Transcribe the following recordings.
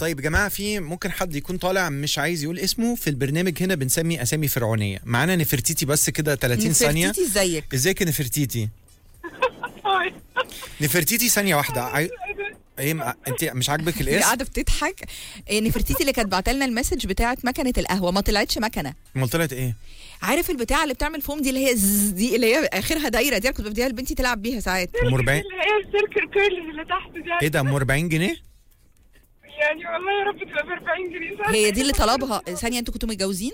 طيب يا جماعه في ممكن حد يكون طالع مش عايز يقول اسمه في البرنامج هنا بنسمي اسامي فرعونيه معانا نفرتيتي بس كده 30 ثانيه نفرتيتي ازيك ازيك يا نفرتيتي هاي نفرتيتي ثانيه واحده عاي... ايه م- انت مش عاجبك هي الاسم قاعده بتضحك إيه، نفرتيتي اللي كانت بعت لنا المسج بتاعت مكنه القهوه ما طلعتش مكنه امال طلعت ايه عارف البتاع اللي بتعمل فوم دي اللي هي زز دي اللي هي اخرها دايره دي أنا كنت بديها لبنتي تلعب بيها ساعات ام 40 اللي هي السيركل كيرلز اللي تحت دي ايه ده ام 40 جنيه يعني والله يا رب تبقى ب 40 جنيه صح؟ هي دي اللي طلبها ثانيه انتوا كنتوا متجوزين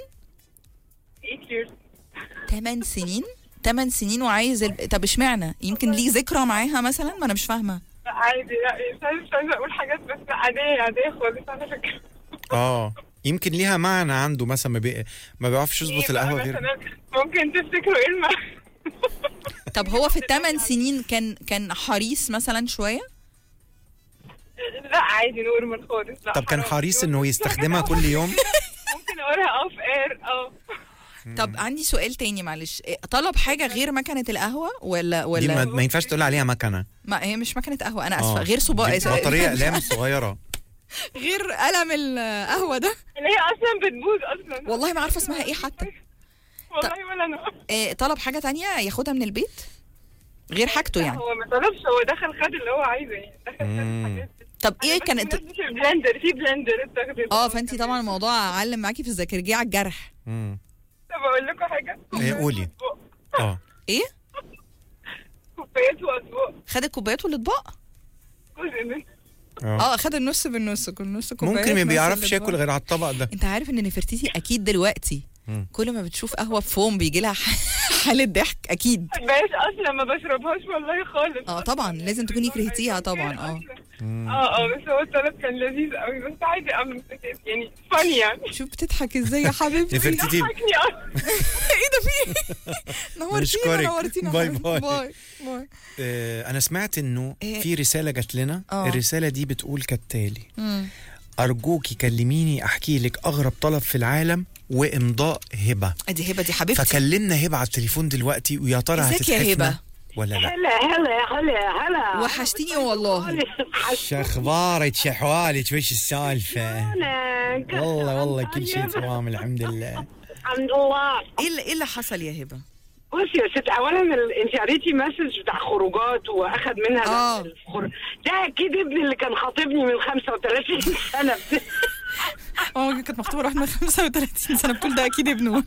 8 years 8 سنين 8 سنين وعايز ال... طب اشمعنى يمكن ليه ذكرى معاها مثلا ما انا مش فاهمه لا عادي لا مش عايزة- مش عايزه اقول حاجات بس عاديه عاديه خالص على فكره اه يمكن ليها معنى عنده مثلا ما, بي... ما بيعرفش يظبط إيه القهوه بقى غير مثلاً؟ ممكن تفتكروا ايه الم... طب هو في الثمان سنين كان كان حريص مثلا شويه لا عادي نورمال خالص لا طب كان حرام. حريص انه يستخدمها كل يوم ممكن اقولها اوف اير اه طب عندي سؤال تاني معلش إيه، طلب حاجه غير مكنه القهوه ولا دي ما, ولا ما ينفعش تقول عليها مكنه ما هي مش مكنه قهوه انا اسفه آه. غير صباع دي بطاريه اقلام صغيره غير قلم القهوه ده اللي هي اصلا بتبوظ اصلا والله ما عارفه اسمها ايه حتى والله ولا انا إيه طلب حاجه تانية ياخدها من البيت غير حاجته يعني هو ما طلبش هو دخل خد اللي هو عايزه يعني دخل خد مم. الحاجات دي. طب ايه بس كانت الناس في بلندر في بلندر استخدم اه فانتي طبعا الموضوع علم معاكي في الذاكرجيه على الجرح مم. طب اقول لكم حاجه إيه، قولي. اه ايه كوبايات واطباق خد الكوبايات والاطباق جزء من اه اه خد النص بالنص كل نص كوبايات ممكن ما نص بيعرفش الأطباق. ياكل غير على الطبق ده انت عارف ان نفرتيتي اكيد دلوقتي مم. كل ما بتشوف قهوه بفوم بيجي لها حاله ضحك اكيد بقاش اصلا ما بشربهاش والله خالص اه طبعا لازم تكوني كرهتيها طبعا اه اه اه بس هو الطلب كان لذيذ قوي بس عادي اه يعني فاني يعني شوف بتضحك ازاي يا حبيبتي نفرتيتي ضحكني اه ايه ده في إيه؟ نورتينا بنشكرك. نورتينا باي حبيبتي. باي. باي باي آه، انا سمعت انه إيه؟ في رساله جات لنا آه. الرساله دي بتقول كالتالي مم. ارجوكي كلميني احكي لك اغرب طلب في العالم وامضاء هبه ادي هبه دي حبيبتي فكلمنا هبه على التليفون دلوقتي ويا ترى ازيك يا هتتحفنا هبة؟ ولا لا هلا هلا هلا هلا وحشتيني والله شخبارك شحوالك وش السالفه أهلاً. والله والله كل شيء طيب. تمام الحمد لله الحمد لله ايه اللي ايه اللي حصل يا هبه بصي يا ست اولا ال- انت قريتي مسج بتاع خروجات واخد منها آه. الخر... ده اكيد ابني اللي كان خاطبني من 35 سنه اه كانت مخطوبه واحد من 35 سنه بتقول ده اكيد ابنه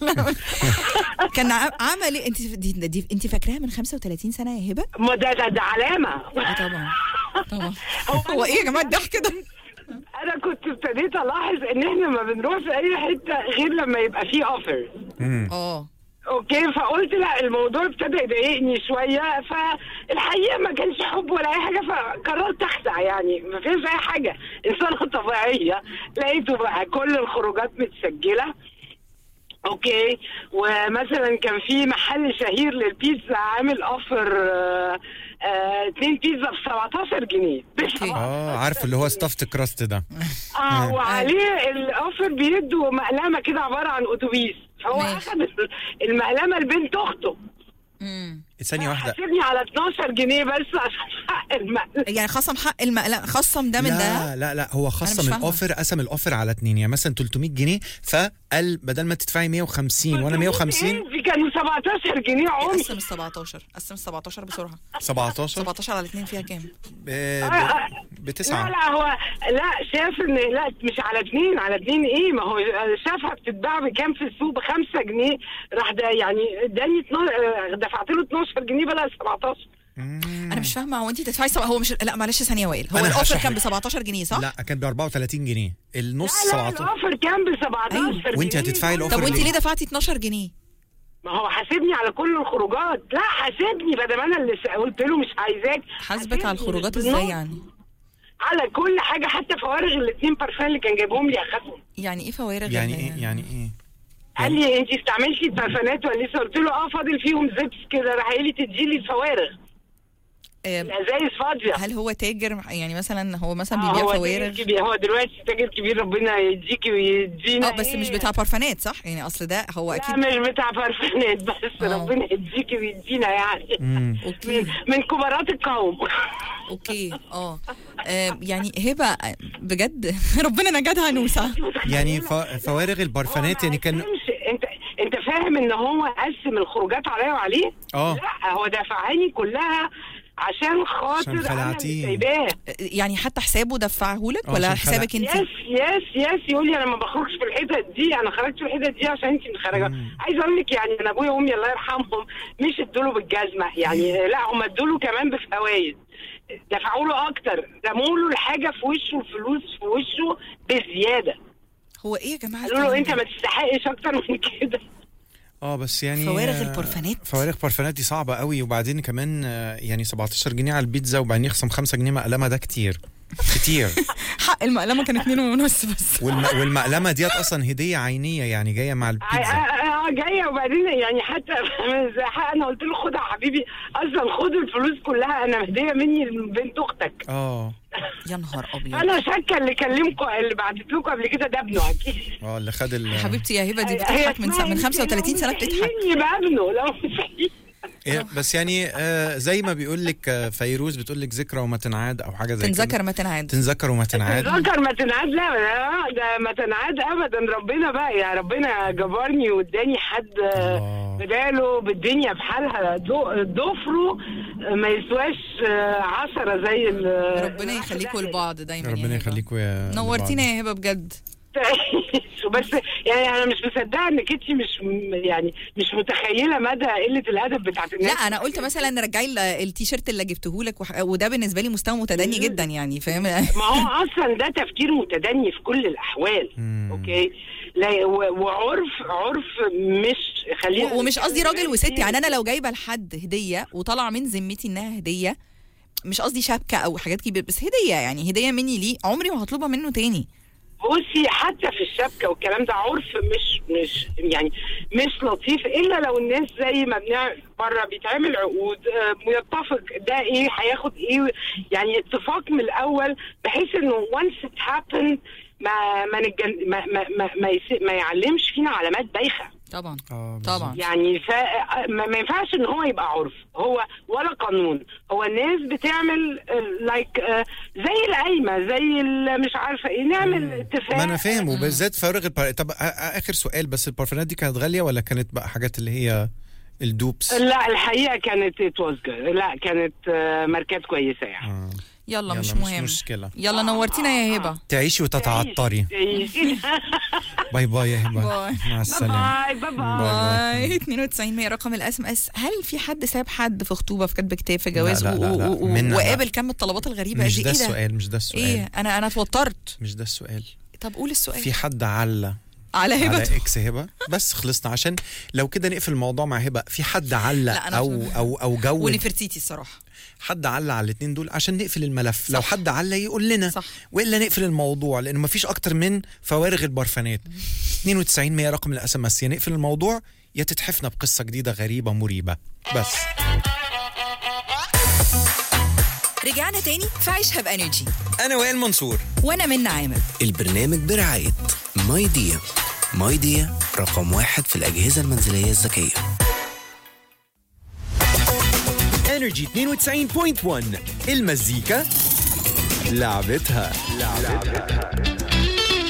كان ع- عمل ايه انت دي, دي انت فاكراها من 35 سنه يا هبه؟ ما ده ده, ده علامه اه طبعا طبعا هو ايه يا جماعه الضحك ده؟ انا كنت ابتديت الاحظ ان احنا ما بنروح في اي حته غير لما يبقى فيه اوفر مم. اه اوكي فقلت لا الموضوع ابتدى يضايقني شويه فالحقيقه ما كانش حب ولا اي حاجه فقررت اخدع يعني ما فيش اي حاجه انسانه طبيعيه لقيته بقى كل الخروجات متسجله اوكي ومثلا كان في محل شهير للبيتزا عامل اوفر آه، آه، اتنين بيتزا ب 17 جنيه اه عارف اللي هو ستافت كراست ده اه وعليه الاوفر بيدوا مقلمه كده عباره عن اتوبيس فهو ماشي. اخد المقلمه لبنت اخته امم ثانيه واحده حاسبني على 12 جنيه بس عشان حق المقلب يعني خصم حق المقلم خصم ده من ده لا لا لا هو مش خصم فاهمة. الاوفر قسم الاوفر على اتنين يعني مثلا 300 جنيه فقال بدل ما تدفعي 150 وانا 150 دي كانوا 17 جنيه عمر قسم ال 17 قسم ال 17 بسرعه 17 17 على الاثنين فيها كام؟ ب- آه، ب- آه. لا بتسعة لا هو لا شاف ان لا مش على اتنين على اتنين ايه ما هو شافها بتتباع بكام في السوق بخمسة جنيه راح ده يعني اداني 12 دفعت له 12 جنيه بدل 17 انا مش فاهمه هو انت تدفعي سبعة هو مش لا معلش ثانيه وائل هو أنا الاوفر هشرح كان ب لك. 17 جنيه صح؟ لا كان ب 34 جنيه النص لا لا 17 الاوفر كان ب 17 أيوة. وأنت هتدفعي الأوفر طب وانت ليه؟ ليه دفعتي 12 جنيه؟ ما هو حاسبني على كل الخروجات لا حاسبني بدل ما انا اللي س- قلت له مش عايزاك حاسبك على حاسبني الخروجات بالنص. ازاي يعني؟ على كل حاجه حتى فوارغ الاثنين بارفان اللي كان جايبهم لي اخدهم يعني ايه فوارغ يعني ال- ايه يعني ايه قال لي انت استعملتي البارفانات ولا لسه قلت له اه فاضل فيهم زبس كده راح قال لي تدي لي الفوارغ آه، الازايز فاضيه هل هو تاجر يعني مثلا هو مثلا آه، بيبيع هو فوارغ تاجر كبير هو دلوقتي تاجر كبير ربنا يديكي ويدينا اه بس مش إيه. بتاع بارفانات صح يعني اصل ده هو لا اكيد مش بتاع برفانات بس آه. ربنا يديكي ويدينا يعني مم. اوكي من, من كبارات القوم اوكي اه آه، يعني هبه آه، بجد ربنا نجدها نوسه يعني ف- فوارغ البرفانات يعني كان قسمش. انت انت فاهم ان هو قسم الخروجات عليا وعليه؟ اه لا هو دفعاني كلها عشان خاطر عشان انا مش خلعتيه. سايباه يعني حتى حسابه دفعه لك آه، ولا عشان خلع- حسابك انت يس يس يس يقول لي انا ما بخرجش في الحتت دي انا خرجت في الحتت دي عشان انت خارجه مم. عايزه اقول لك يعني انا ابويا وامي الله يرحمهم مش ادوا له بالجزمه يعني لا هم ادوا له كمان بفوائد دفعوا له اكتر رموا له الحاجه في وشه الفلوس في وشه بزياده هو ايه يا جماعه قالوا له الكلام انت ده؟ ما تستحقش اكتر من كده اه بس يعني فوارغ آه، البرفانات. فوارغ برفانات دي صعبه قوي وبعدين كمان آه، يعني 17 جنيه على البيتزا وبعدين يخصم 5 جنيه مقلمه ده كتير كتير حق المقلمه كان اتنين ونص بس والم... والمقلمه ديت اصلا هديه عينيه يعني جايه مع اه البيتزا آه، آه، جايه وبعدين يعني حتى من زي حق انا قلت له خد يا حبيبي اصلا خد الفلوس كلها انا هديه مني لبنت اختك اه يا نهار ابيض انا شاكه اللي كلمكم اللي بعتت لكم قبل كده ده ابنه اكيد اه اللي خد ال... حبيبتي يا هبه دي هي بتضحك من اسمها من انت 35 سنه لو بتضحك مسيحيين يبقى ابنه لو مسيحيين. إيه، بس يعني آه زي ما بيقول لك آه فيروز بتقول لك ذكرى وما تنعاد او حاجه زي كده تنذكر ما تنعاد تنذكر وما تنعاد ذكر ما تنعاد لا لا، ده ما تنعاد ابدا ربنا بقى يعني ربنا جبرني واداني حد الله. بداله بالدنيا بحالها ضو- ضفره ما يسواش عشرة زي ال- ربنا يخليكوا لبعض دايما يا ربنا هبة. يخليكوا يا نورتينا يا هبه بجد بس يعني انا مش مصدقه انك انت مش م- يعني مش متخيله مدى قله الادب بتاعت لا الناس انا قلت مثلا رجعي ال- التيشيرت اللي جبته لك وح... وده بالنسبه لي مستوى متدني جدا يعني فاهم ما هو اصلا ده تفكير متدني في كل الاحوال مم. اوكي لا و- وعرف عرف مش خلينا و- ومش قصدي راجل وست يعني انا لو جايبه لحد هديه وطالعه من ذمتي انها هديه مش قصدي شبكه او حاجات كبيره بس هديه يعني هديه مني ليه عمري ما هطلبها منه تاني بصي حتى في الشبكه والكلام ده عرف مش مش يعني مش لطيف الا لو الناس زي ما بنعمل بره بيتعمل عقود آه، متفق ده ايه هياخد ايه يعني اتفاق من الاول بحيث انه once it happened ما ما, نتجن ما, ما, ما, ما, يس- ما يعلمش فينا علامات بايخه طبعا آه، بالظبط. طبعا يعني ف... ما ما ينفعش ان هو يبقى عرف هو ولا قانون هو الناس بتعمل لايك زي القايمه زي ال- مش عارفه ايه نعمل اتفاق ما انا فاهم وبالذات فارغ البر... طب آ- آ- اخر سؤال بس البرفانات دي كانت غاليه ولا كانت بقى حاجات اللي هي الدوبس لا الحقيقه كانت it was good. لا كانت آه، ماركات كويسه يعني آه. يلا, مش يلا، مهم مشكله يلا نورتينا يا هبه تعيشي وتتعطري باي باي يا هبه باي. مع السلامه باي باي باي باي 92 100 رقم الاس ام اس هل في حد ساب حد في خطوبه في كاتب كتاب في جواز لا، لا، لا، لا. و- و- منا لا. وقابل كم الطلبات الغريبه مش دي ده ايه ده السؤال مش ده السؤال ايه انا انا اتوترت مش ده السؤال طب قول السؤال في حد علّى على على هبه اكس هبه بس خلصنا عشان لو كده نقفل الموضوع مع هبه في حد علق لا، أنا او أصلاً- او او جود ونفرتيتي الصراحه حد علق على الاثنين دول عشان نقفل الملف صح. لو حد علق يقول لنا صح. والا نقفل الموضوع لانه ما فيش اكتر من فوارغ البرفانات 92 100 رقم الاس ام اس يا نقفل الموضوع يا تتحفنا بقصه جديده غريبه مريبه بس رجعنا تاني في عيشها بانرجي انا وائل منصور وانا من عامر البرنامج برعاية ماي ديا ماي ديا رقم واحد في الأجهزة المنزلية الذكية انرجي 92.1 المزيكا لعبتها